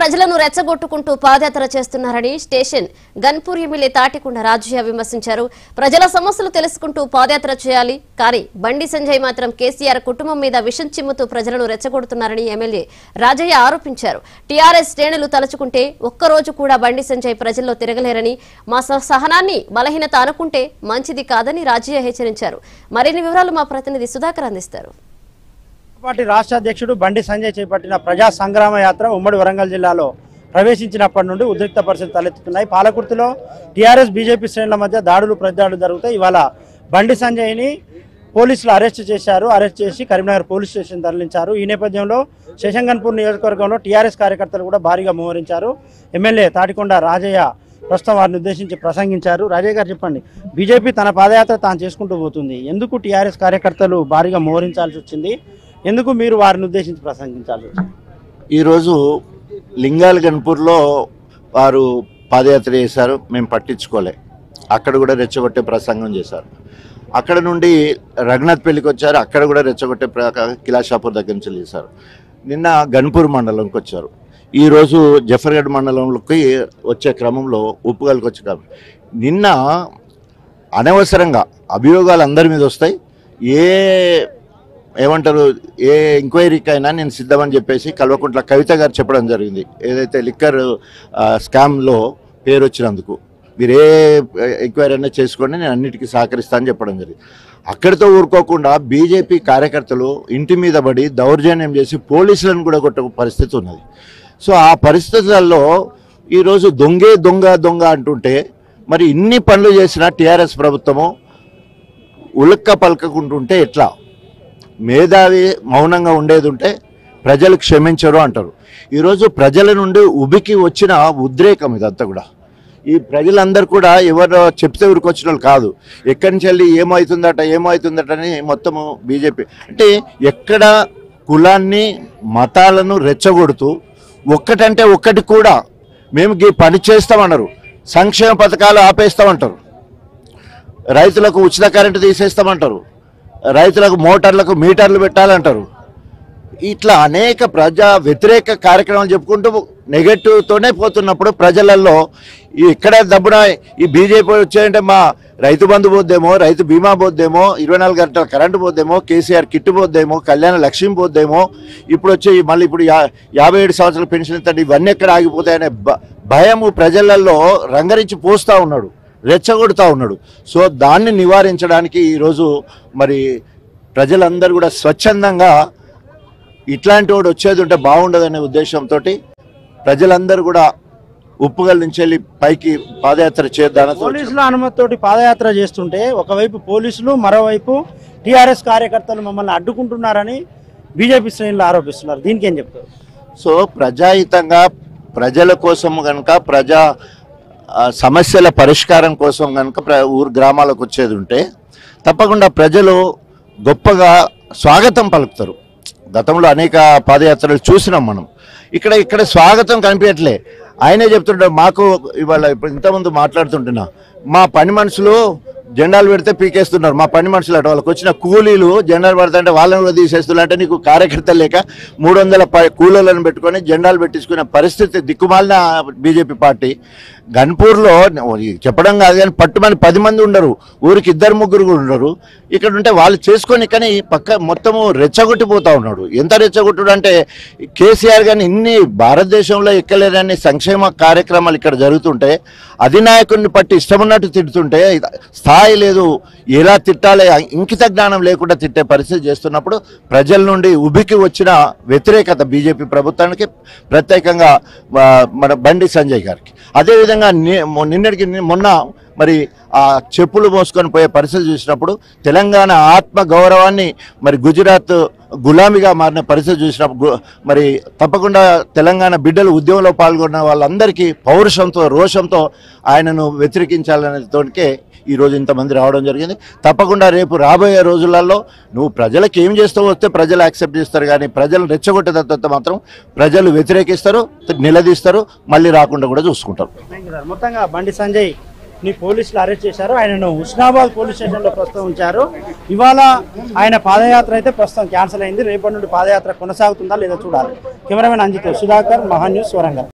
ప్రజలను రెచ్చగొట్టుకుంటూ పాదయాత్ర చేస్తున్నారని స్టేషన్ గన్పూర్ ఎమ్మెల్యే తాటికొండ రాజయ్య విమర్శించారు ప్రజల సమస్యలు తెలుసుకుంటూ పాదయాత్ర చేయాలి కానీ బండి సంజయ్ మాత్రం కేసీఆర్ కుటుంబం మీద విషం చిమ్ముతూ ప్రజలను రెచ్చగొడుతున్నారని ఎమ్మెల్యే రాజయ్య ఆరోపించారు టీఆర్ఎస్ శ్రేణులు తలుచుకుంటే ఒక్కరోజు కూడా బండి సంజయ్ ప్రజల్లో తిరగలేరని మా స- సహనాన్ని బలహీనత అనుకుంటే మంచిది కాదని రాజయ్య హెచ్చరించారు మరిన్ని వివరాలు మా ప్రతినిధి సుధాకర్ అందిస్తారు పార్టీ రాష్ట్ర అధ్యక్షుడు బండి సంజయ్ చేపట్టిన ప్రజా సంగ్రామ యాత్ర ఉమ్మడి వరంగల్ జిల్లాలో ప్రవేశించినప్పటి నుండి ఉద్రిక్త పరిస్థితులు తలెత్తుతున్నాయి పాలకుర్తిలో టీఆర్ఎస్ బీజేపీ శ్రేణుల మధ్య దాడులు ప్రతిదాడులు జరుగుతాయి ఇవాళ బండి సంజయ్ని పోలీసులు అరెస్ట్ చేశారు అరెస్ట్ చేసి కరీంనగర్ పోలీస్ స్టేషన్ తరలించారు ఈ నేపథ్యంలో శేషంగన్పూర్ నియోజకవర్గంలో టీఆర్ఎస్ కార్యకర్తలు కూడా భారీగా మోహరించారు ఎమ్మెల్యే తాటికొండ రాజయ్య ప్రస్తుతం వారిని ఉద్దేశించి ప్రసంగించారు రాజయ్య గారు చెప్పండి బీజేపీ తన పాదయాత్ర తాను చేసుకుంటూ పోతుంది ఎందుకు టీఆర్ఎస్ కార్యకర్తలు భారీగా మోహరించాల్సి వచ్చింది ఎందుకు మీరు వారిని ఉద్దేశించి ప్రసంగించాల్సి వచ్చింది ఈరోజు లింగాల గన్పూర్లో వారు పాదయాత్ర చేశారు మేము పట్టించుకోలే అక్కడ కూడా రెచ్చగొట్టే ప్రసంగం చేశారు అక్కడ నుండి రఘునాథ్ పెళ్లికి వచ్చారు అక్కడ కూడా రెచ్చగొట్టే ప్ర- కిలాషాపూర్ దగ్గర నుంచి చేశారు నిన్న గన్పూర్ మండలంకి వచ్చారు ఈరోజు జఫర్గఢ్ మండలంలోకి వచ్చే క్రమంలో ఉప్పుగల్కి వచ్చే క్రమం నిన్న అనవసరంగా అభియోగాలు అందరి మీద వస్తాయి ఏ ఏమంటారు ఏ ఎంక్వైరీకైనా నేను సిద్ధమని చెప్పేసి కల్వకుంట్ల కవిత గారు చెప్పడం జరిగింది ఏదైతే లిక్కర్ ఆ, స్కామ్లో పేరు వచ్చినందుకు మీరు ఏ ఎంక్వైరీ అయినా చేసుకోండి నేను అన్నిటికీ సహకరిస్తానని చెప్పడం జరిగింది అక్కడితో ఊరుకోకుండా బీజేపీ కార్యకర్తలు ఇంటి మీద పడి దౌర్జన్యం చేసి పోలీసులను కూడా కొట్టే పరిస్థితి ఉన్నది సో ఆ పరిస్థితులలో ఈరోజు దొంగే దొంగ దొంగ అంటుంటే మరి ఇన్ని పనులు చేసిన టీఆర్ఎస్ ప్రభుత్వము ఉలక్క పలకకుంటుంటే ఎట్లా మేధావి మౌనంగా ఉండేది ఉంటే ప్రజలు క్షమించరు అంటారు ఈరోజు ప్రజల నుండి ఉబికి వచ్చిన ఉద్రేకం ఇదంతా కూడా ఈ ప్రజలందరూ కూడా ఎవరు చెప్తే ఊరికి వచ్చిన వాళ్ళు కాదు ఎక్కడి నుంచి వెళ్ళి ఏమవుతుందట ఏమవుతుందట అని మొత్తము బీజేపీ అంటే ఎక్కడ కులాన్ని మతాలను రెచ్చగొడుతూ ఒక్కటంటే ఒక్కటి కూడా మేము ఈ పని చేస్తామన్నారు సంక్షేమ పథకాలు ఆపేస్తామంటారు రైతులకు ఉచిత కరెంటు తీసేస్తామంటారు రైతులకు మోటార్లకు మీటర్లు పెట్టాలంటారు ఇట్లా అనేక ప్రజా వ్యతిరేక కార్యక్రమాలు చెప్పుకుంటూ నెగటివ్తోనే పోతున్నప్పుడు ప్రజలలో ఈ ఇక్కడ దబ్బున ఈ బీజేపీ వచ్చాయంటే మా రైతు బంధు పోద్దేమో రైతు బీమా పోద్దేమో ఇరవై నాలుగు గంటల కరెంటు పోద్దేమో కేసీఆర్ కిట్టు పోద్దేమో కళ్యాణ లక్ష్యం పోద్దేమో ఇప్పుడు వచ్చే ఈ మళ్ళీ ఇప్పుడు యా యాభై ఏడు సంవత్సరాల పెన్షన్ ఇస్తాడు ఇవన్నీ ఎక్కడ ఆగిపోతాయనే భ- భయము ప్రజలలో రంగరించి పోస్తూ ఉన్నాడు రెచ్చగొడుతూ ఉన్నాడు సో దాన్ని నివారించడానికి ఈరోజు మరి ప్రజలందరూ కూడా స్వచ్ఛందంగా ఇట్లాంటి వాడు వచ్చేది ఉంటే బాగుండదనే ఉద్దేశంతో ప్రజలందరూ కూడా ఉప్పుగల్ నుంచి వెళ్ళి పైకి పాదయాత్ర చేద్దాన పోలీసుల అనుమతితోటి పాదయాత్ర చేస్తుంటే ఒకవైపు పోలీసులు మరోవైపు టీఆర్ఎస్ కార్యకర్తలు మమ్మల్ని అడ్డుకుంటున్నారని బీజేపీ శ్రేణులు ఆరోపిస్తున్నారు దీనికి ఏం చెప్తారు సో ప్రజాహితంగా ప్రజల కోసం కనుక ప్రజా ఆ, సమస్యల పరిష్కారం కోసం కనుక ప్ర ఊరు గ్రామాలకు వచ్చేది ఉంటే తప్పకుండా ప్రజలు గొప్పగా స్వాగతం పలుకుతారు గతంలో అనేక పాదయాత్రలు చూసినాం మనం ఇక్కడ ఇక్కడ స్వాగతం కనిపించట్లే ఆయనే చెప్తుంటాడు మాకు ఇవాళ ఇప్పుడు ఇంతకుముందు మాట్లాడుతుంటున్నా మా పని మనుషులు జెండాలు పెడితే పీకేస్తున్నారు మా పని మనుషులు అటు వాళ్ళకి వచ్చిన కూలీలు జెండాలు పెడతాంటే వాళ్ళని కూడా తీసేస్తున్నారు అంటే నీకు కార్యకర్తలు లేక మూడు వందల ప- కూలీలను పెట్టుకొని జెండాలు పెట్టించుకునే పరిస్థితి దిక్కుమాలిన బీజేపీ పార్టీ గన్పూర్లో చెప్పడం కాదు కానీ పట్టుమని పది మంది ఉండరు ఊరికి ఇద్దరు ముగ్గురు కూడా ఉండరు ఇక్కడ ఉంటే వాళ్ళు చేసుకొని కానీ పక్క మొత్తము రెచ్చగొట్టిపోతా ఉన్నాడు ఎంత రెచ్చగొట్టుడు అంటే కేసీఆర్ కానీ ఇన్ని భారతదేశంలో ఎక్కలేదని సంక్షేమ కార్యక్రమాలు ఇక్కడ జరుగుతుంటే అధినాయకుడిని పట్టి ఇష్టమున్నట్టు తిడుతుంటే స్థాయి లేదు ఎలా తిట్టాలి ఇంకిత జ్ఞానం లేకుండా తిట్టే పరిస్థితి చేస్తున్నప్పుడు ప్రజల నుండి ఉబికి వచ్చిన వ్యతిరేకత బీజేపీ ప్రభుత్వానికి ప్రత్యేకంగా ఆ, మన బండి సంజయ్ గారికి అదేవిధంగా ని- మొ- నిన్నటికి ని- మొన్న మరి ఆ చెప్పులు మోసుకొని పోయే పరిస్థితి చూసినప్పుడు తెలంగాణ ఆత్మ గౌరవాన్ని మరి గుజరాత్ గులామిగా మారిన పరిస్థితి చూసినప్పుడు గు- మరి తప్పకుండా తెలంగాణ బిడ్డలు ఉద్యమంలో పాల్గొన్న వాళ్ళందరికీ పౌరుషంతో రోషంతో ఆయనను వ్యతిరేకించాలనే తోనికే ఈరోజు ఇంతమంది రావడం జరిగింది తప్పకుండా రేపు రాబోయే రోజులలో నువ్వు ప్రజలకు ఏం చేస్తావో వస్తే ప్రజలు యాక్సెప్ట్ చేస్తారు కానీ ప్రజలను రెచ్చగొట్టే తత్వంతో మాత్రం ప్రజలు వ్యతిరేకిస్తారు నిలదీస్తారు మళ్ళీ రాకుండా కూడా చూసుకుంటారు థ్యాంక్ యూ సార్ మొత్తంగా బండి సంజయ్ ని పోలీసులు అరెస్ట్ చేశారు ఆయనను హుస్నాబాద్ పోలీస్ స్టేషన్లో ప్రస్తుతం ఉంచారు ఇవాళ ఆయన పాదయాత్ర అయితే ప్రస్తుతం క్యాన్సిల్ అయింది రేపటి నుండి పాదయాత్ర కొనసాగుతుందా లేదా చూడాలి కెమెరామెన్ అంజిత్ సుధాకర్ మహా న్యూస్ వరంగల్